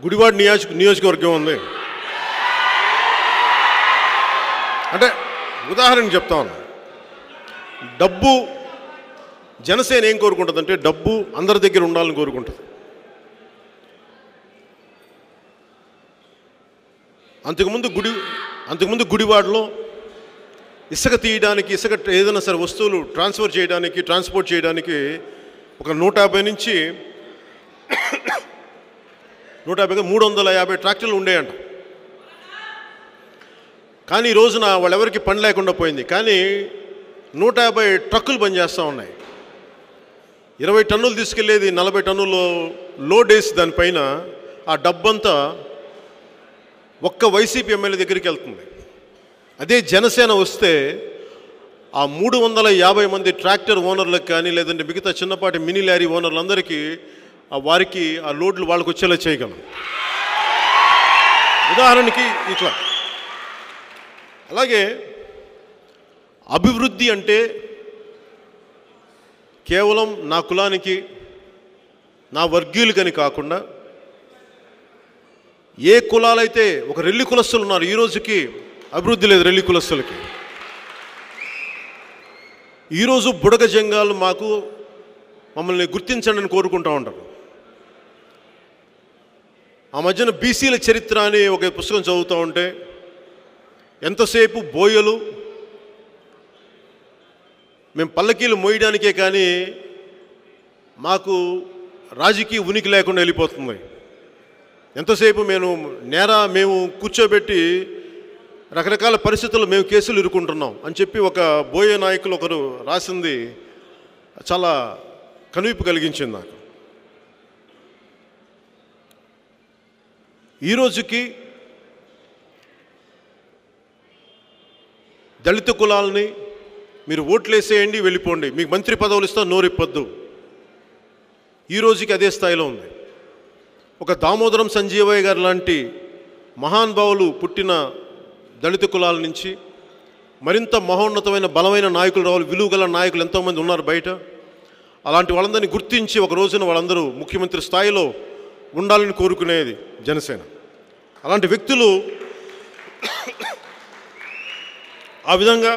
గుడివాడ నియోజక నియోజకవర్గం ఉంది అంటే ఉదాహరణ చెప్తాను డబ్బు జనసేన ఏం కోరుకుంటుందంటే డబ్బు అందరి దగ్గర ఉండాలని కోరుకుంటుంది అంతకుముందు గుడి అంతకుముందు గుడివాడలో ఇసుక తీయడానికి ఇసుక ఏదైనా సరే వస్తువులు ట్రాన్స్ఫర్ చేయడానికి ట్రాన్స్పోర్ట్ చేయడానికి ఒక నూట యాభై నుంచి నూట యాభై కాదు, మూడు వందల యాభై ట్రాక్టర్లు ఉండేయంట కానీ ఈ రోజున వాళ్ళెవరికి పని లేకుండా పోయింది కానీ నూట యాభై ట్రక్కులు పనిచేస్తూ ఉన్నాయి ఇరవై టన్నులు తీసుకెళ్లేది నలభై టన్నులు లోడ్ వేసి దానిపైన ఆ డబ్బంతా ఒక్క వైసీపీ ఎమ్మెల్యే దగ్గరికి వెళ్తుంది అదే జనసేన వస్తే ఆ మూడు వందల యాభై మంది ట్రాక్టర్ ఓనర్లకు కానీ లేదంటే మిగతా చిన్నపాటి మినీ లారీ ఓనర్లందరికీ ఆ వారికి ఆ లోడ్లు వాళ్ళకు వచ్చేలా చేయగలం ఉదాహరణకి ఇట్లా అలాగే అభివృద్ధి అంటే కేవలం నా కులానికి నా వర్గీయులకని కాకుండా ఏ కులాలైతే ఒక రెల్లి కులస్తులు ఉన్నారు ఈ రోజుకి అభివృద్ధి లేదు రెల్లి కులస్తులకి ఈరోజు బుడగ జంగాలు మాకు మమ్మల్ని గుర్తించండి అని కోరుకుంటూ ఉంటారు ఆ మధ్యన బీసీల చరిత్ర అని ఒక పుస్తకం చదువుతూ ఉంటే ఎంతసేపు బోయలు మేము పల్లకీలు మోయడానికే కానీ మాకు రాజకీయ ఉనికి లేకుండా వెళ్ళిపోతుంది ఎంతసేపు మేము నేర మేము కూర్చోబెట్టి రకరకాల పరిస్థితుల్లో మేము కేసులు ఇరుక్కుంటున్నాం అని చెప్పి ఒక బోయే నాయకులు ఒకరు రాసింది చాలా కనువిప్పు కలిగించింది నాకు ఈ రోజుకి దళిత కులాలని మీరు ఓట్లేసేయండి వెళ్ళిపోండి మీకు మంత్రి పదవులు ఇస్తా నోరిప్పొద్దు ఈ రోజుకి అదే స్థాయిలో ఉంది ఒక దామోదరం సంజీవయ్య గారు లాంటి మహానుభావులు పుట్టిన దళిత కులాల నుంచి మరింత మహోన్నతమైన బలమైన నాయకులు రావాలి విలువ గల నాయకులు ఎంతోమంది ఉన్నారు బయట అలాంటి వాళ్ళందరినీ గుర్తించి ఒక రోజున వాళ్ళందరూ ముఖ్యమంత్రి స్థాయిలో ఉండాలని కోరుకునేది జనసేన అలాంటి వ్యక్తులు ఆ విధంగా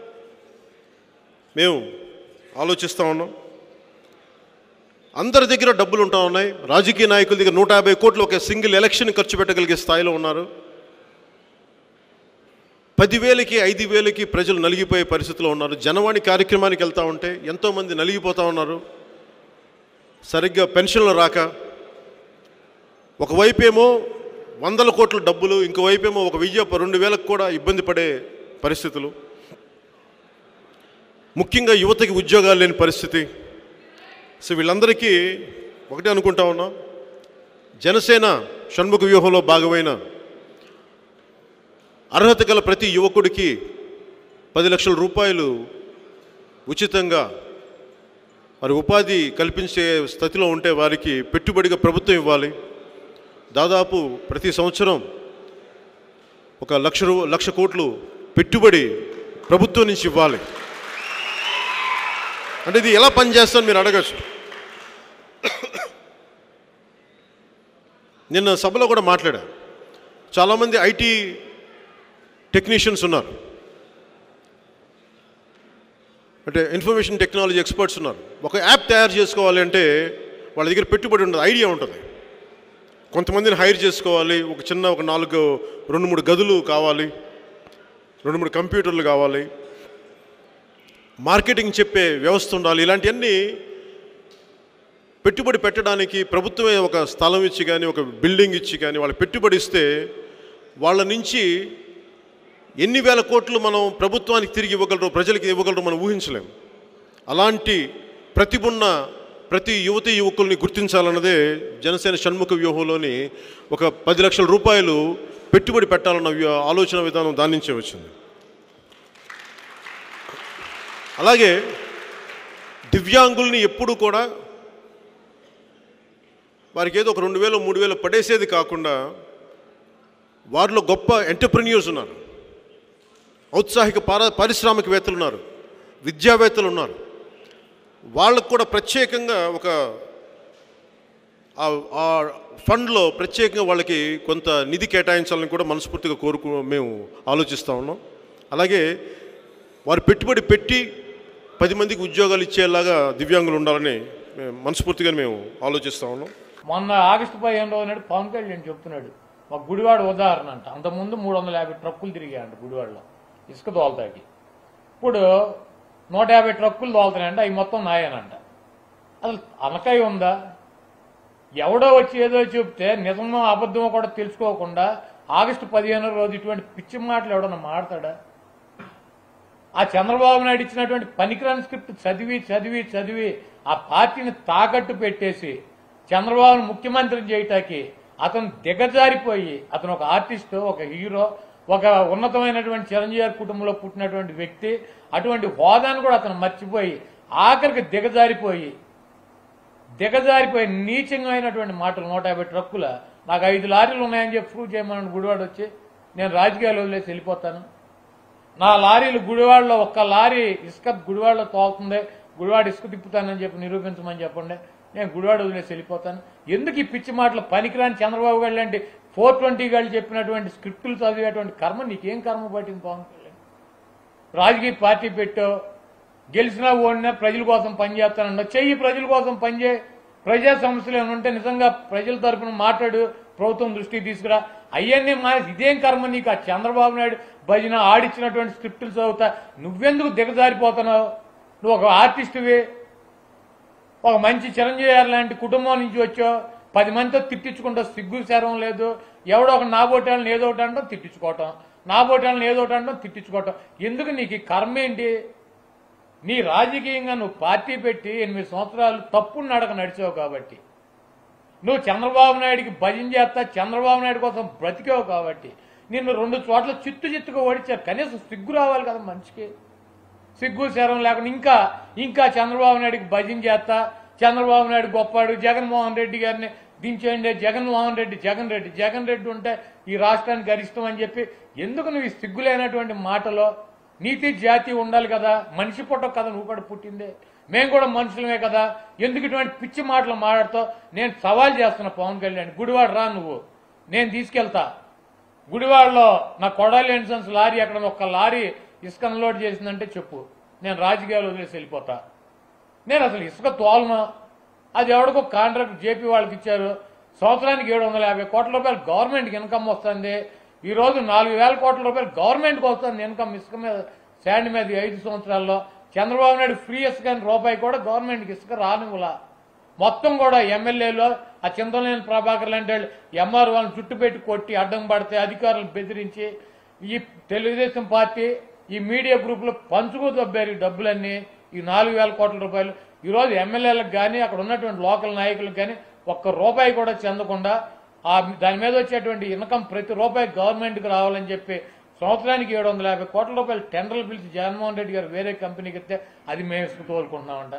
మేము ఆలోచిస్తూ ఉన్నాం అందరి దగ్గర డబ్బులు ఉంటా ఉన్నాయి రాజకీయ నాయకుల దగ్గర నూట యాభై కోట్లు ఒక సింగిల్ ఎలక్షన్ ఖర్చు పెట్టగలిగే స్థాయిలో ఉన్నారు పదివేలకి ఐదు వేలకి ప్రజలు నలిగిపోయే పరిస్థితిలో ఉన్నారు జనవాణి కార్యక్రమానికి వెళ్తూ ఉంటే ఎంతోమంది నలిగిపోతూ ఉన్నారు సరిగ్గా పెన్షన్లు రాక ఒకవైపేమో వందల కోట్ల డబ్బులు ఇంకోవైపేమో ఒక వెయ్యి రెండు వేలకు కూడా ఇబ్బంది పడే పరిస్థితులు ముఖ్యంగా యువతకి ఉద్యోగాలు లేని పరిస్థితి సో వీళ్ళందరికీ ఒకటే అనుకుంటా ఉన్నాం జనసేన షణ్ముఖ వ్యూహంలో భాగమైన అర్హత గల ప్రతి యువకుడికి పది లక్షల రూపాయలు ఉచితంగా వారి ఉపాధి కల్పించే స్థితిలో ఉంటే వారికి పెట్టుబడిగా ప్రభుత్వం ఇవ్వాలి దాదాపు ప్రతి సంవత్సరం ఒక లక్ష రూ లక్ష కోట్లు పెట్టుబడి ప్రభుత్వం నుంచి ఇవ్వాలి అంటే ఇది ఎలా పనిచేస్తాను మీరు అడగచ్చు నిన్న సభలో కూడా మాట్లాడా చాలామంది ఐటీ టెక్నీషియన్స్ ఉన్నారు అంటే ఇన్ఫర్మేషన్ టెక్నాలజీ ఎక్స్పర్ట్స్ ఉన్నారు ఒక యాప్ తయారు చేసుకోవాలి అంటే వాళ్ళ దగ్గర పెట్టుబడి ఉండదు ఐడియా ఉంటుంది కొంతమందిని హైర్ చేసుకోవాలి ఒక చిన్న ఒక నాలుగు రెండు మూడు గదులు కావాలి రెండు మూడు కంప్యూటర్లు కావాలి మార్కెటింగ్ చెప్పే వ్యవస్థ ఉండాలి ఇలాంటివన్నీ పెట్టుబడి పెట్టడానికి ప్రభుత్వమే ఒక స్థలం ఇచ్చి కానీ ఒక బిల్డింగ్ ఇచ్చి కానీ వాళ్ళు పెట్టుబడి ఇస్తే వాళ్ళ నుంచి ఎన్ని వేల కోట్లు మనం ప్రభుత్వానికి తిరిగి ఇవ్వగలరు ప్రజలకి ఇవ్వగలరు మనం ఊహించలేం అలాంటి ప్రతిభ ఉన్న ప్రతి యువతి యువకుల్ని గుర్తించాలన్నదే జనసేన షణ్ముఖ వ్యూహంలోని ఒక పది లక్షల రూపాయలు పెట్టుబడి పెట్టాలన్న వ్యూహ- ఆలోచన విధానం దాని నుంచే వచ్చింది అలాగే దివ్యాంగుల్ని ఎప్పుడు కూడా వారికి ఏదో ఒక రెండు వేలు మూడు వేలు పడేసేది కాకుండా వారిలో గొప్ప ఎంటర్ప్రెన్యూర్స్ ఉన్నారు ఔత్సాహిక పార పారిశ్రామికవేత్తలు ఉన్నారు విద్యావేత్తలు ఉన్నారు వాళ్ళకు కూడా ప్రత్యేకంగా ఒక ఆ- ఆ ఫండ్లో ప్రత్యేకంగా వాళ్ళకి కొంత నిధి కేటాయించాలని కూడా మనస్ఫూర్తిగా కోరుకు మేము ఆలోచిస్తూ ఉన్నాం అలాగే వారు పెట్టుబడి పెట్టి పది మందికి ఉద్యోగాలు ఇచ్చేలాగా దివ్యాంగులు ఉండాలని మేము మనస్ఫూర్తిగా మేము ఆలోచిస్తూ ఉన్నాం మొన్న ఆగస్టు పదిహేను రోజు నాడు పవన్ కళ్యాణ్ చెప్తున్నాడు ఒక గుడివాడ ఉదాహరణ అంట అంతకుముందు మూడు వందల యాభై ట్రక్కులు తిరిగాయంట గుడివాడలో ఇసుక దోలతాకి ఇప్పుడు నూట యాభై ట్రక్కులు దోలుతున్నాయంట అవి మొత్తం నాయనంట అసలు అనకాయ ఉందా ఎవడో వచ్చి ఏదో చెప్తే నిజమో అబద్ధమో కూడా తెలుసుకోకుండా ఆగస్టు పదిహేను రోజు ఇటువంటి పిచ్చి మాటలు ఎవడన్నా మాడతాడా ఆ చంద్రబాబు నాయుడు ఇచ్చినటువంటి పనికిరాని స్క్రిప్ట్ చదివి చదివి చదివి ఆ పార్టీని తాకట్టు పెట్టేసి చంద్రబాబును ముఖ్యమంత్రిని చేయటానికి అతను దిగజారిపోయి అతను ఒక ఆర్టిస్టు ఒక హీరో ఒక ఉన్నతమైనటువంటి చిరంజీవి గారి కుటుంబంలో పుట్టినటువంటి వ్యక్తి అటువంటి హోదాను కూడా అతను మర్చిపోయి ఆఖరికి దిగజారిపోయి దిగజారిపోయి నీచమైనటువంటి మాటలు నూట యాభై ట్రక్కుల నాకు ఐదు లారీలు ఉన్నాయని చెప్పి ప్రూవ్ చేయమని గుడివాడ వచ్చి నేను రాజకీయాలు వదిలేసి వెళ్ళిపోతాను నా లారీలు గుడివాడలో ఒక్క లారీ ఇసుక గుడివాడలో తోలుతుంది గుడివాడ ఇసుక తిప్పుతానని చెప్పి నిరూపించమని చెప్పండి నేను గుడివాడ వదిలేసి వెళ్ళిపోతాను ఎందుకు ఈ పిచ్చి మాటలు పనికిరాని చంద్రబాబు గారు లాంటి ఫోర్ ట్వంటీ గారు చెప్పినటువంటి స్క్రిప్టులు చదివేటువంటి కర్మ నీకేం కర్మ పట్టింది పవన్ కళ్యాణ్ రాజకీయ పార్టీ పెట్టో గెలిచినా ఓడినా ప్రజల కోసం పనిచేస్తానన్నా చెయ్యి ప్రజల కోసం పనిచే ప్రజా సమస్యలు ఏమైనా ఉంటే నిజంగా ప్రజల తరపున మాట్లాడు ప్రభుత్వం దృష్టికి తీసుకురా అయ్యన్నీ మా ఇదేం కర్మ నీకు ఆ చంద్రబాబు నాయుడు భజన ఆడిచ్చినటువంటి స్క్రిప్టులు చదువుతా నువ్వెందుకు దిగజారిపోతున్నావు నువ్వు ఒక ఆర్టిస్టువి ఒక మంచి చిరంజీవి గారు లాంటి కుటుంబం నుంచి వచ్చో పది మందితో తిట్టించుకుంటా సిగ్గు శరం లేదు ఎవడో ఒక నాబోటాలను ఏదో ఒకటి అంటాం తిట్టించుకోవటం నాబోటాలను ఏదో ఒకటి అంటాం తిట్టించుకోవటం ఎందుకు నీకు ఈ కర్మ ఏంటి నీ రాజకీయంగా నువ్వు పార్టీ పెట్టి ఎనిమిది సంవత్సరాలు తప్పుడు నడక నడిచావు కాబట్టి నువ్వు చంద్రబాబు నాయుడికి భజన చేస్తా చంద్రబాబు నాయుడు కోసం బ్రతికావు కాబట్టి నిన్ను రెండు చోట్ల చిత్తు చిత్తుగా ఓడించారు కనీసం సిగ్గు రావాలి కదా మనిషికి సిగ్గు శరం లేకుండా ఇంకా ఇంకా చంద్రబాబు నాయుడికి భజన చేస్తా చంద్రబాబు నాయుడు గొప్పాడు జగన్మోహన్ రెడ్డి గారిని దించేయండి జగన్మోహన్ రెడ్డి జగన్ రెడ్డి జగన్ రెడ్డి ఉంటే ఈ రాష్ట్రానికి గరిష్టం అని చెప్పి ఎందుకు నువ్వు ఈ సిగ్గులేనటువంటి మాటలో నీతి జాతి ఉండాలి కదా మనిషి పుట్ట కదా నువ్వు కూడా పుట్టిందే మేము కూడా మనుషులమే కదా ఎందుకు ఇటువంటి పిచ్చి మాటలు మాట్లాడుతావు నేను సవాల్ చేస్తున్నా పవన్ కళ్యాణ్ గుడివాడ రా నువ్వు నేను తీసుకెళ్తా గుడివాడలో నా కొడాలి ఎన్సన్స్ లారీ అక్కడ ఒక్క లారీ ఇసుక అన్లోడ్ చేసిందంటే చెప్పు నేను రాజకీయాలు వదిలేసి వెళ్ళిపోతా నేను అసలు ఇసుక తోలను అది ఎవడికో కాంట్రాక్ట్ జేపీ వాళ్ళకి ఇచ్చారు సంవత్సరానికి ఏడు వందల యాభై కోట్ల రూపాయలు గవర్నమెంట్కి ఇన్కమ్ వస్తుంది ఈ రోజు నాలుగు వేల కోట్ల రూపాయలు గవర్నమెంట్కి వస్తుంది ఇన్కమ్ ఇసుక మీద శాండ్ మీద ఈ ఐదు సంవత్సరాల్లో చంద్రబాబు నాయుడు ఫ్రీ ఇసుక అని రూపాయి కూడా గవర్నమెంట్కి ఇసుక రానివ్వలా మొత్తం కూడా ఎమ్మెల్యేలో ఆ చింతలేని ప్రభాకర్ లాంటి వాళ్ళు ఎంఆర్ వాళ్ళని చుట్టు పెట్టి కొట్టి అడ్డం పడితే అధికారులను బెదిరించి ఈ తెలుగుదేశం పార్టీ ఈ మీడియా గ్రూపులో పంచుకు దొబ్బారు ఈ డబ్బులన్నీ ఈ నాలుగు వేల కోట్ల రూపాయలు ఈ రోజు ఎమ్మెల్యేలకు కానీ అక్కడ ఉన్నటువంటి లోకల్ నాయకులకు కానీ ఒక్క రూపాయి కూడా చెందకుండా ఆ దాని మీద వచ్చేటువంటి ఇన్కమ్ ప్రతి రూపాయి గవర్నమెంట్కి రావాలని చెప్పి సంవత్సరానికి ఏడు వందల యాభై కోట్ల రూపాయలు టెండర్లు పిలిచి జగన్మోహన్ రెడ్డి గారు వేరే కంపెనీకి ఇస్తే అది మేము ఇసుక తోలుకుంటున్నామంట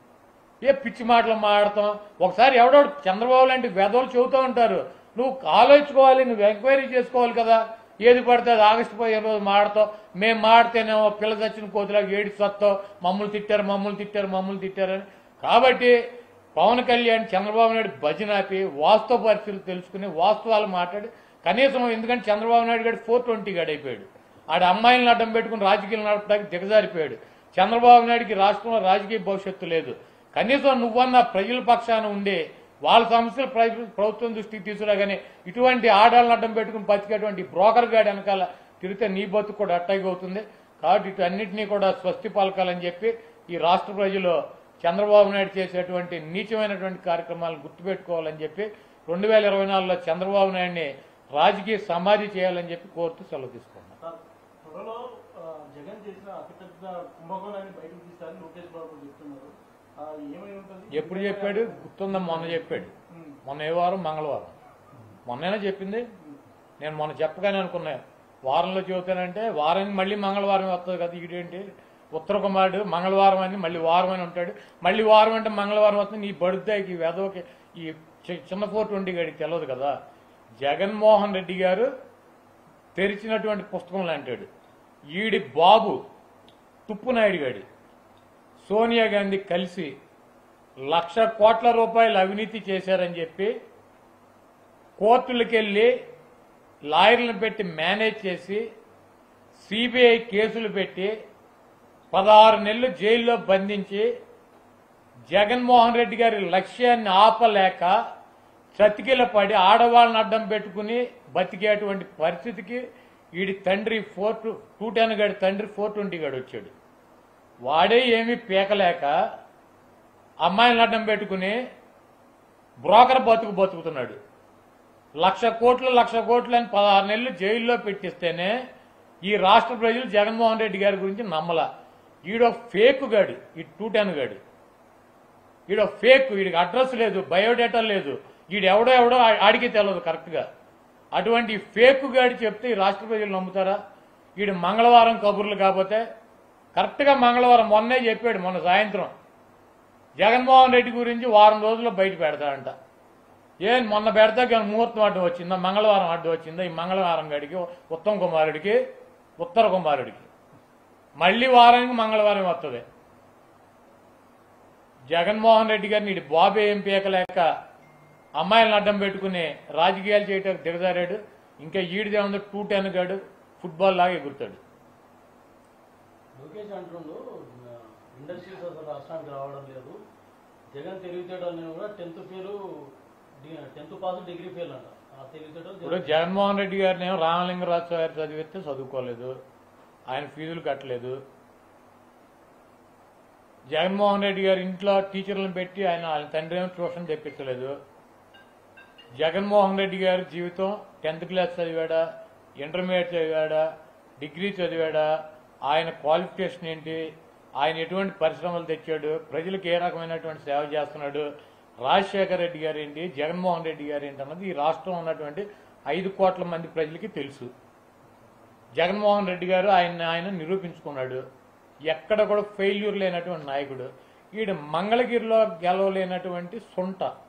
ఏ పిచ్చి మాటలు మాడతాం ఒకసారి ఎవడో చంద్రబాబు లాంటి వెధవలు చెబుతూ ఉంటారు నువ్వు ఆలోచించుకోవాలి నువ్వు ఎంక్వైరీ చేసుకోవాలి కదా ఏది పడితే అది ఆగస్టు పదిహేను రోజు మాడతావు మేము మాడితేనేమో పిల్ల చచ్చిన కోతిలాగా ఏడి సత్తావు మమ్మల్ని తిట్టారు మమ్మల్ని తిట్టారు మమ్మల్ని తిట్టారని కాబట్టి పవన్ కళ్యాణ్ చంద్రబాబు నాయుడు భజన ఆపి వాస్తవ పరిస్థితులు తెలుసుకుని వాస్తవాలు మాట్లాడి కనీసం ఎందుకంటే చంద్రబాబు నాయుడు గారు ఫోర్ ట్వంటీ గాడు అయిపోయాడు ఆడ అమ్మాయిలను అడ్డం పెట్టుకుని రాజకీయాలు నడపడానికి దిగజారిపోయాడు చంద్రబాబు నాయుడికి రాష్ట్రంలో రాజకీయ భవిష్యత్తు లేదు కనీసం నువ్వన్న ప్రజల పక్షాన ఉండి వాళ్ళ సమస్యలు ప్ర- ప్రభుత్వం దృష్టికి తీసుకురా కానీ ఇటువంటి ఆడాలను అడ్డం పెట్టుకుని బతికేటువంటి బ్రోకర్ గాడి వెనకాల తిరిగితే నీ బతుకు కూడా అట్టగా అవుతుంది కాబట్టి ఇటు అన్నింటినీ కూడా స్వస్తి పలకాలని చెప్పి ఈ రాష్ట్ర ప్రజలు చంద్రబాబు నాయుడు చేసేటువంటి నీచమైనటువంటి కార్యక్రమాలను గుర్తుపెట్టుకోవాలని చెప్పి రెండు వేల ఇరవై నాలుగులో చంద్రబాబు నాయుడిని రాజకీయ సమాధి చేయాలని చెప్పి కోరుతూ సెలవు తీసుకున్నాను సార్, త్వరలో ఆ, జగన్ చేసిన అతిపెద్ద కుంభకోణాన్ని బయటకు తీస్తారని లోకేష్ బాబు చెప్తున్నారు ఆ, ఏమై ఉంటుంది ఎప్పుడు చెప్పాడు గుర్తుందా మొన్న చెప్పాడు ఉమ్, మొన్న ఏ వారం మంగళవారం మొన్నైనా చెప్పింది నేను మొన్న చెప్పగానే అనుకున్నా వారంలో చెబుతానంటే వారానికి మళ్ళీ మంగళవారం వస్తుంది కదా ఇదేంటి ఉత్తర కుమారుడు మంగళవారం అని మళ్ళీ వారం అని ఉంటాడు మళ్ళీ వారం అంటే మంగళవారం వస్తుంది నీ బడుద్దాయికి ఈ వెదవకి ఈ చి- చిన్న ఫోర్ ట్వంటీ గడికి తెలియదు కదా జగన్మోహన్ రెడ్డి గారు తెరిచినటువంటి పుస్తకం లాంటాడు ఈడి బాబు తుప్పునాయుడు గాడి సోనియా గాంధీ కలిసి లక్ష కోట్ల రూపాయలు అవినీతి చేశారని చెప్పి కోర్టులకెళ్ళి లాయర్లను పెట్టి మేనేజ్ చేసి సిబిఐ కేసులు పెట్టి పదహారు నెలలు జైల్లో బంధించి జగన్మోహన్ రెడ్డి గారి లక్ష్యాన్ని ఆపలేక చతికిల పడి ఆడవాళ్ళని అడ్డం పెట్టుకుని బతికేటువంటి పరిస్థితికి వీడి తండ్రి ఫోర్ టు టూ టెన్ గడి తండ్రి ఫోర్ ట్వంటీ గడి వచ్చాడు వాడే ఏమీ పీకలేక అమ్మాయిని అడ్డం పెట్టుకుని బ్రోకర్ బతుకు బతుకుతున్నాడు లక్ష కోట్లు లక్ష కోట్లు అని పదహారు నెలలు జైల్లో పెట్టిస్తేనే ఈ రాష్ట్ర ప్రజలు జగన్మోహన్ రెడ్డి గారి గురించి నమ్మల ఈడో ఫేక్ గాడు ఈ టూ టెన్ గాడు ఈడో ఫేక్ వీడికి అడ్రస్ లేదు బయోడేటా లేదు వీడు ఎవడో ఎవడో ఆ- ఆడికి తెలియదు కరెక్ట్గా అటువంటి ఫేక్ గాడి చెప్తే ఈ రాష్ట్ర ప్రజలు నమ్ముతారా వీడు మంగళవారం కబుర్లు కాకపోతే కరెక్ట్గా మంగళవారం మొన్నే చెప్పాడు మొన్న సాయంత్రం జగన్మోహన్ రెడ్డి గురించి వారం రోజుల్లో బయట పెడతాడంట ఏం మొన్న పెడతా కానీ ముహూర్తం అడ్డు వచ్చిందా మంగళవారం అడ్డు వచ్చిందా ఈ మంగళవారం గడికి ఉత్తమ్ కుమారుడికి ఉత్తర కుమారుడికి మళ్ళీ వారానికి మంగళవారం వస్తుంది జగన్మోహన్ రెడ్డి గారిని ఇటు బాబు ఏం పీకలేక అమ్మాయిలను అడ్డం పెట్టుకుని రాజకీయాలు చేయటం దిగజారాడు ఇంకా ఈడిదే ఉంది టూ టెన్ గాడు ఫుట్బాల్ లాగా ఎగురుతాడు లోకేష్ అంటుండు ఇండస్ట్రీస్ అసలు రాష్ట్రానికి రావడం లేదు జగన్ తెలివితేటలు కూడా tenth fail tenth pass degree fail అంట ఆ తెలివితేటలు ఇప్పుడు జగన్మోహన్ రెడ్డి గారిని ఏమో రామలింగరాజు గారు చదివిస్తే చదువుకోలేదు ఆయన ఫీజులు కట్టలేదు జగన్మోహన్ రెడ్డి గారి ఇంట్లో టీచర్లను పెట్టి ఆయన ఆయన తండ్రి ఏమో ట్యూషన్ తెప్పించలేదు జగన్మోహన్ రెడ్డి గారి జీవితం టెన్త్ క్లాస్ చదివాడా ఇంటర్మీడియట్ చదివాడా డిగ్రీ చదివాడా ఆయన క్వాలిఫికేషన్ ఏంటి ఆయన ఎటువంటి పరిశ్రమలు తెచ్చాడు ప్రజలకు ఏ రకమైనటువంటి సేవ చేస్తున్నాడు రాజశేఖర రెడ్డి గారు ఏంటి జగన్మోహన్ రెడ్డి గారు ఏంటి అన్నది ఈ రాష్ట్రంలో ఉన్నటువంటి ఐదు కోట్ల మంది ప్రజలకి తెలుసు జగన్మోహన్ రెడ్డి గారు ఆయన ఆయన నిరూపించుకున్నాడు ఎక్కడ కూడా ఫెయిల్యూర్ లేనటువంటి నాయకుడు ఈడు మంగళగిరిలో గెలవలేనటువంటి సొంట